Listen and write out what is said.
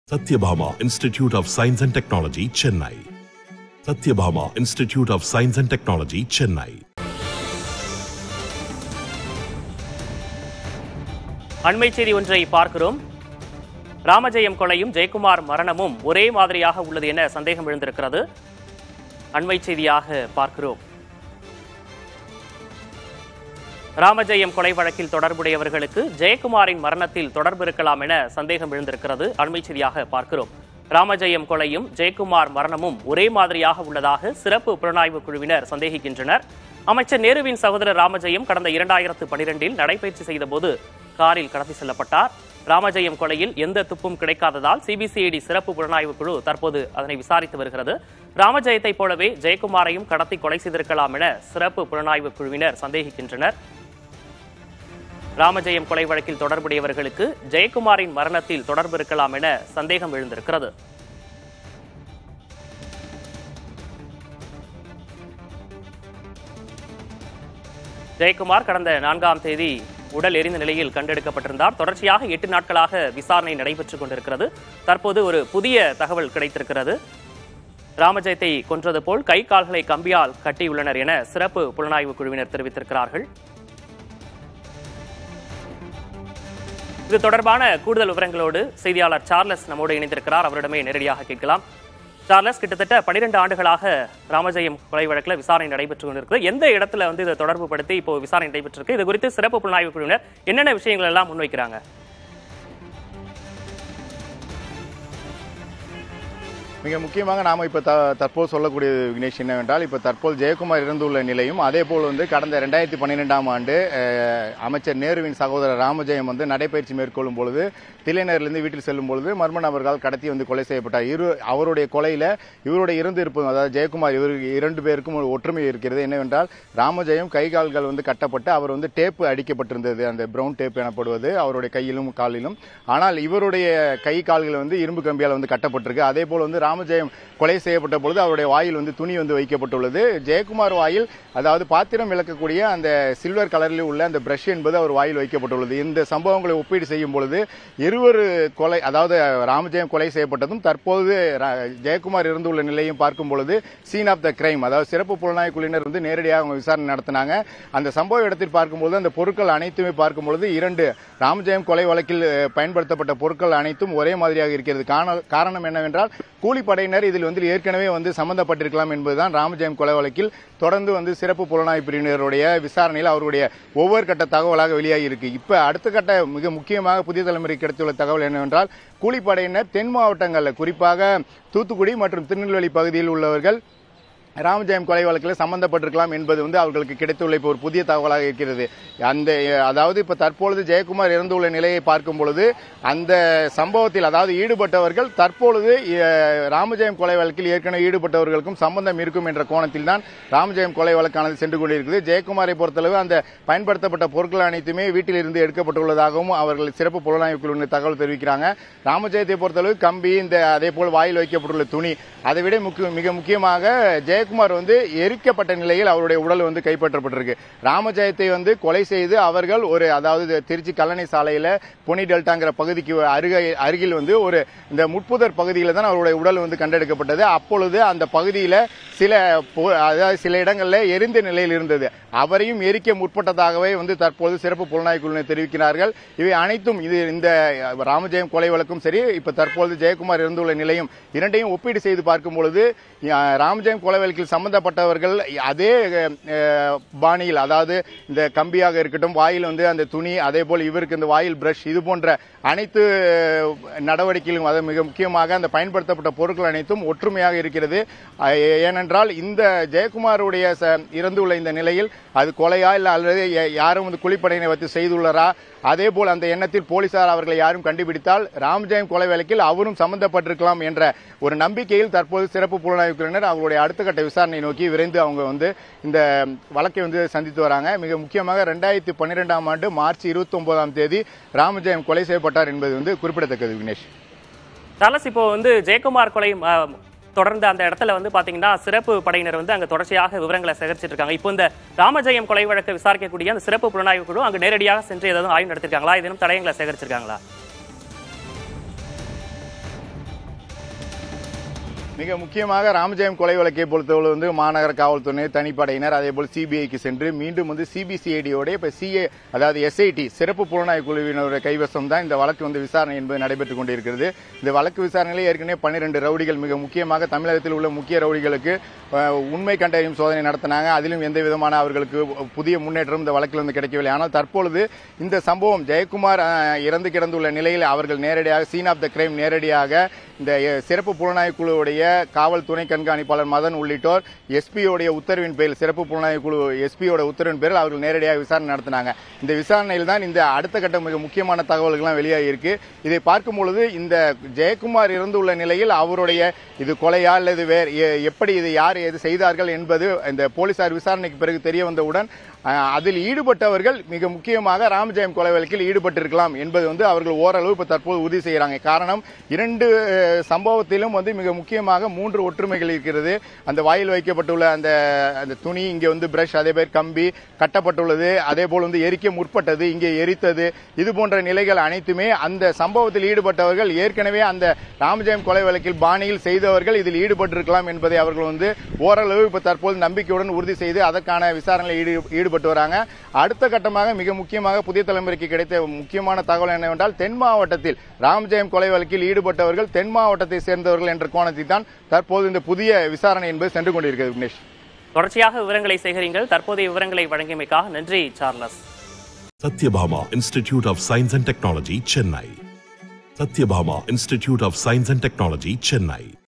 Satyabhama Institute of Science and Technology, Chennai. Satyabhama Institute of Science and Technology, Chennai. அண்மை செய்தி ஒன்றை பார்க்கிறோம் ராமஜெயம் கொலையும் ஜெயக்குமார் மரணமும் ஒரே மாதிரியாக உள்ளது என சந்தேகம் எழுந்திருக்கிறது அண்மை செய்தியாக பார்க்கிறோம் ராமஜெயம் கொலை வழக்கில் தொடர்புடையவர்களுக்கு ஜெயக்குமாரின் மரணத்தில் தொடர்பு இருக்கலாம் என சந்தேகம் எழுந்திருக்கிறது அண்மை செய்தியாக பார்க்கிறோம் ராமஜெயம் கொலையும் ஜெயக்குமார் மரணமும் ஒரே மாதிரியாக உள்ளதாக சிறப்பு புலனாய்வு குழுவினர் சந்தேகிக்கின்றனர் அமைச்சர் நேருவின் சகோதரர் ராமஜெயம் கடந்த இரண்டாயிரத்து பனிரெண்டில் நடைபயிற்சி செய்தபோது காரில் கடத்தி செல்லப்பட்டார் ராமஜெயம் கொலையில் எந்த துப்பும் கிடைக்காததால் சிபிசிஐடி சிறப்பு புலனாய்வு குழு தற்போது அதனை விசாரித்து வருகிறது ராமஜெயத்தைப் போலவே ஜெயக்குமாரையும் கடத்தி கொலை செய்திருக்கலாம் என சிறப்பு புலனாய்வு குழுவினர் சந்தேகிக்கின்றனர் ராமஜெயம் கொலை வழக்கில் தொடர்புடையவர்களுக்கு ஜெயக்குமாரின் மரணத்தில் தொடர்பு இருக்கலாம் என சந்தேகம் எழுந்திருக்கிறது ஜெயக்குமார் கடந்த நான்காம் தேதி உடல் எரிந்த நிலையில் கண்டெடுக்கப்பட்டிருந்தார் தொடர்ச்சியாக எட்டு நாட்களாக விசாரணை நடைபெற்றுக் கொண்டிருக்கிறது தற்போது ஒரு புதிய தகவல் கிடைத்திருக்கிறது ராமஜெயத்தை கொன்றது போல் கை கால்களை கம்பியால் கட்டியுள்ளனர் என சிறப்பு புலனாய்வு குழுவினர் தெரிவித்திருக்கிறார்கள் இது தொடர்பான கூடுதல் விவரங்களோடு செய்தியாளர் சார்லஸ் நம்மோடு இணைந்திருக்கிறார் அவரிடமே நேரடியாக கேட்கலாம் சார்லஸ் கிட்டத்தட்ட பனிரெண்டு ஆண்டுகளாக ராமஜெயம் கொலை வழக்கில் விசாரணை நடைபெற்று கொண்டிருக்கு எந்த இடத்துல வந்து இதை தொடர்பு படுத்தி இப்போ விசாரணை நடைபெற்றிருக்கு இது குறித்து சிறப்பு புலனாய்வு குழுவினர் என்னென்ன விஷயங்கள் எல்லாம் முன்வைக்கிறாங்க மிக முக்கியமாக நாம் இப்போ த தற்போது சொல்லக்கூடிய விக்னேஷ் என்னவென்றால் இப்போ தற்போது ஜெயக்குமார் இறந்துள்ள நிலையும் அதே போல் வந்து கடந்த ரெண்டாயிரத்தி பன்னிரெண்டாம் ஆண்டு அஹ், அமைச்சர் நேருவின் சகோதரர் ராமஜெயம் வந்து நடைபயிற்சி மேற்கொள்ளும் பொழுது தில்லைநகரிலிருந்து வீட்டில் செல்லும் பொழுது மர்ம நபர்களால் கடத்தி வந்து கொலை செய்யப்பட்டார் இரு அவருடைய கொலையில் இவருடைய இருந்து இருப்பது அதாவது ஜெயக்குமார் இவர் இரண்டு பேருக்கும் ஒரு ஒற்றுமை இருக்கிறது என்னவென்றால் ராமஜெயம் கை கால்கள் வந்து கட்டப்பட்டு அவர் வந்து டேப்பு அடிக்கப்பட்டிருந்தது அந்த பிரவுன் டேப் எனப்படுவது அவருடைய கையிலும் காலிலும் ஆனால் இவருடைய கை கால்கள் வந்து இரும்பு கம்பியால் வந்து கட்டப்பட்டிருக்கு அதே போல் வந்து ராமஜெயம் கொலை செய்யப்பட்ட பொழுது அவருடைய வாயில் வந்து துணி வந்து வைக்கப்பட்டுள்ளது ஜெயக்குமார் வாயில் அதாவது பாத்திரம் விளக்கக்கூடிய அந்த சில்வர் கலரில் உள்ள அந்த பிரஷ் என்பது அவர் வாயில் வைக்கப்பட்டுள்ளது இந்த சம்பவங்களை ஒப்பீடு செய்யும் பொழுது இருவர் கொலை அதாவது ராமஜெயம் கொலை செய்யப்பட்டதும் தற்போது ரா- ஜெயக்குமார் இருந்துள்ள நிலையும் பார்க்கும் பொழுது சீன் ஆஃப் த கிரைம் அதாவது சிறப்பு புலனாய்வு குழுவினர் வந்து நேரடியாக அவங்க விசாரணை நடத்தினாங்க அந்த சம்பவ இடத்தில் பார்க்கும்போது அந்த பொருட்கள் அனைத்துமே பார்க்கும் பொழுது இரண்டு ராமஜெயம் கொலை வழக்கில் அஹ், பயன்படுத்தப்பட்ட பொருட்கள் அனைத்தும் ஒரே மாதிரியாக இருக்கிறது காரண- காரணம் என்னவென்றால் கூலிப்படையினர் இதில் வந்து ஏற்கனவே வந்து சம்பந்தப்பட்டிருக்கலாம் என்பதுதான் ராமஜெயம் கொலை வழக்கில் தொடர்ந்து வந்து சிறப்பு புலனாய்வு பிரிவினருடைய விசாரணையில் அவருடைய ஒவ்வொரு கட்ட தகவலாக வெளியாகி இருக்கு இப்ப அடுத்த கட்ட மிக முக்கியமாக புதிய தலைமுறை கிடைத்துள்ள தகவல் என்னவென்றால் கூலிப்படையினர் தென் மாவட்டங்களில் குறிப்பாக தூத்துக்குடி மற்றும் திருநெல்வேலி பகுதியில் உள்ளவர்கள் ராமஜெயம் கொலை வழக்கில் சம்பந்தப்பட்டிருக்கலாம் என்பது வந்து அவர்களுக்கு கிடைத்துள்ள இப்போ ஒரு புதிய தகவலாக இருக்கிறது அந்த அதாவது இப்போ தற்பொழுது ஜெயக்குமார் இறந்துள்ள நிலையை பார்க்கும் பொழுது அந்த சம்பவத்தில் அதாவது ஈடுபட்டவர்கள் தற்பொழுது அஹ், ராமஜெயம் கொலை வழக்கில் ஏற்கனவே ஈடுபட்டவர்களுக்கும் சம்பந்தம் இருக்கும் என்ற கோணத்தில் தான் ராமஜெயம் கொலை வழக்கானது சென்று கொண்டிருக்கிறது ஜெயக்குமாரை பொறுத்தளவு அந்த பயன்படுத்தப்பட்ட பொருட்கள் அனைத்துமே வீட்டில் இருந்து எடுக்கப்பட்டுள்ளதாகவும் அவர்கள் சிறப்பு புலனாய்வு குழுவினர் தகவல் தெரிவிக்கிறாங்க ராமஜெயத்தை பொறுத்தளவு கம்பி இந்த அதே போல் வாயில் வைக்கப்பட்டுள்ள துணி அதை விட முக்கிய மிக முக்கியமாக ஜெயக்குமார் வந்து எரிக்கப்பட்ட நிலையில் அவருடைய உடல் வந்து கைப்பற்றப்பட்டிருக்கு ராமஜெயத்தை வந்து கொலை செய்து அவர்கள் ஒரு அதாவது திருச்சி கல்லணை சாலையில பொனி டெல்டாங்கிற பகுதிக்கு அருகே அருகில் வந்து ஒரு இந்த முட்புதர் பகுதியில் தான் அவருடைய உடல் வந்து கண்டெடுக்கப்பட்டது அப்பொழுது அந்த பகுதியில சில பொ- அதாவது சில இடங்கள்ல எரிந்த நிலையில் இருந்தது அவரையும் எரிக்க முற்பட்டதாகவே வந்து தற்போது சிறப்பு புலனாய்வு குழுவினர் தெரிவிக்கிறார்கள் இவை அனைத்தும் இது இந்த ராமஜெயம் கொலை வழக்கும் சரி இப்ப தற்போது ஜெயக்குமார் இருந்துள்ள நிலையும் இரண்டையும் ஒப்பீடு செய்து பார்க்கும் பொழுது அஹ், ராமஜெயம் கொலை வழக்கில் சம்பந்தப்பட்டவர்கள் அதே அஹ், பாணியில் அதாவது இந்த கம்பியாக இருக்கட்டும் வாயில் வந்து அந்த துணி அதே போல் இவருக்கு இந்த வாயில் பிரஷ் இது போன்ற அனைத்து அஹ், நடவடிக்கைகளும் அது மிக முக்கியமாக அந்த பயன்படுத்தப்பட்ட பொருட்கள் அனைத்தும் ஒற்றுமையாக இருக்கிறது அஹ், ஏனென்றால் இந்த ஜெயக்குமாருடைய ச- இறந்துள்ள இந்த நிலையில் அது கொலையா இல்ல அல்லது ய- யாரும் வந்து குழிப்படையினை வைத்து செய்துள்ளரா அதே போல் அந்த எண்ணத்தில் போலீசார் அவர்களை யாரும் கண்டுபிடித்தால் ராம்ஜெயம் கொலை வழக்கில் அவரும் சம்பந்தப்பட்டிருக்கலாம் என்ற ஒரு நம்பிக்கையில் தற்போது சிறப்பு புலனாய்வு குழுவினர் அவர்களுடைய அடுத்த கட்ட விசாரணை நோக்கி விரைந்து அவங்க வந்து இந்த வழக்கை வந்து சந்தித்து வராங்க மிக முக்கியமாக ரெண்டாயிரத்தி பன்னிரெண்டாம் ஆண்டு மார்ச் இருபத்தி ஒன்பதாம் தேதி ராமஜெயம் கொலை செய்யப்பட்டார் என்பது வந்து குறிப்பிடத்தக்கது விக்னேஷ் சார்லஸ் இப்போ வந்து ஜெயக்குமார் கொலை அ, தொடர்ந்து அந்த இடத்துல வந்து பாத்தீங்கன்னா சிறப்பு படையினர் வந்து அங்க தொடர்ச்சியாக விவரங்களை சேகரிச்சிட்டு இருக்காங்க இப்போ இந்த ராமஜெயம் கொலை வழக்கை விசாரிக்கக்கூடிய அந்த சிறப்பு புலனாய்வு குழு அங்க நேரடியாக சென்று ஏதாவது ஆய்வு நடத்திருக்காங்களா ஏதேனும் தடயங்களை சேகரிச்சிருக்காங்களா மிக முக்கியமாக ராமஜெயம் கொலை வழக்கை பொறுத்தவரை வந்து மாநகர காவல்துறை தனிப்படையினர் அதே போல் சிபிஐக்கு சென்று மீண்டும் வந்து சிபிசிஐடியோட இப்ப சிஏ அதாவது எஸ்ஐடி சிறப்பு புலனாய்வு குழுவினருடைய கைவசம் தான் இந்த வழக்கு வந்து விசாரணை என்பது நடைபெற்றுக் கொண்டிருக்கிறது இந்த வழக்கு விசாரணையில் ஏற்கனவே பன்னிரண்டு ரவுடிகள் மிக முக்கியமாக தமிழகத்தில் உள்ள முக்கிய ரவுடிகளுக்கு அஹ், உண்மை கண்டறியும் சோதனை நடத்தினாங்க அதிலும் எந்த விதமான அவர்களுக்கு புதிய முன்னேற்றம் இந்த வழக்கில் வந்து கிடைக்கவில்லை ஆனால் தற்பொழுது இந்த சம்பவம் ஜெயக்குமார் அஹ், இறந்து கிடந்துள்ள நிலையில் அவர்கள் நேரடியாக சீன் ஆஃப் த கிரைம் நேரடியாக இந்த அஹ், சிறப்பு புலனாய்வு குழுவுடைய காவல் துணை கண்காணிப்பாளர் மதன் உள்ளிட்டோர் எஸ்பியோடைய உத்தரவின் பேரில் சிறப்பு புலனாய்வு குழு எஸ்பியோட உத்தரவின் பேரில் அவர்கள் நேரடியாக விசாரணை நடத்தினாங்க இந்த விசாரணையில் தான் இந்த அடுத்த கட்ட மிக முக்கியமான தகவல்கள்லாம் வெளியாகி இருக்கு இதை பார்க்கும் பொழுது இந்த ஜெயக்குமார் இறந்துள்ள நிலையில் அவருடைய இது கொலையா அல்லது வேறு எ- எப்படி இது யார் எது செய்தார்கள் என்பது இந்த போலீசார் விசாரணைக்கு பிறகு தெரிய வந்தவுடன் அஹ், அதில் ஈடுபட்டவர்கள் மிக முக்கியமாக ராமஜெயம் கொலை வழக்கில் ஈடுபட்டிருக்கலாம் என்பது வந்து அவர்கள் ஓரளவு இப்ப தற்போது உறுதி செய்யறாங்க காரணம் இரண்டு அஹ், சம்பவத்திலும் வந்து மிக முக்கியமாக மூன்று ஒற்றுமைகள் இருக்கிறது அந்த வாயில் வைக்கப்பட்டுள்ள அந்த அந்த துணி இங்கே வந்து பிரஷ் அதே பேர் கம்பி கட்டப்பட்டுள்ளது அதே போல் வந்து எரிக்க முற்பட்டது இங்கே எரித்தது இது போன்ற நிலைகள் அனைத்துமே அந்த சம்பவத்தில் ஈடுபட்டவர்கள் ஏற்கனவே அந்த ராமஜெயம் கொலை வழக்கில் பாணியில் செய்தவர்கள் இதில் ஈடுபட்டிருக்கலாம் என்பதை அவர்கள் வந்து ஓரளவு இப்ப தற்போது நம்பிக்கையுடன் உறுதி செய்து அதற்கான விசாரணையில் ஈடு ஈடுபட்டு வராங்க அடுத்த கட்டமாக மிக முக்கியமாக புதிய தலைமுறைக்கு கிடைத்த முக்கியமான தகவல் என்னவென்றால் தென் மாவட்டத்தில் ராமஜெயம் கொலை வழக்கில் ஈடுபட்டவர்கள் தென் மாவட்டத்தை சேர்ந்தவர்கள் என்ற கோணத்தில் தான் தற்போது இந்த புதிய விசாரணை என்பது சென்று கொண்டிருக்கிறது விக்னேஷ் தொடர்ச்சியாக விவரங்களை சேகரிங்கள் தற்போதைய விவரங்களை வழங்கியமைக்காக நன்றி Charles Satyabhama Institute of Science and Technology, Chennai. Satyabhama Institute of Science and Technology, Chennai.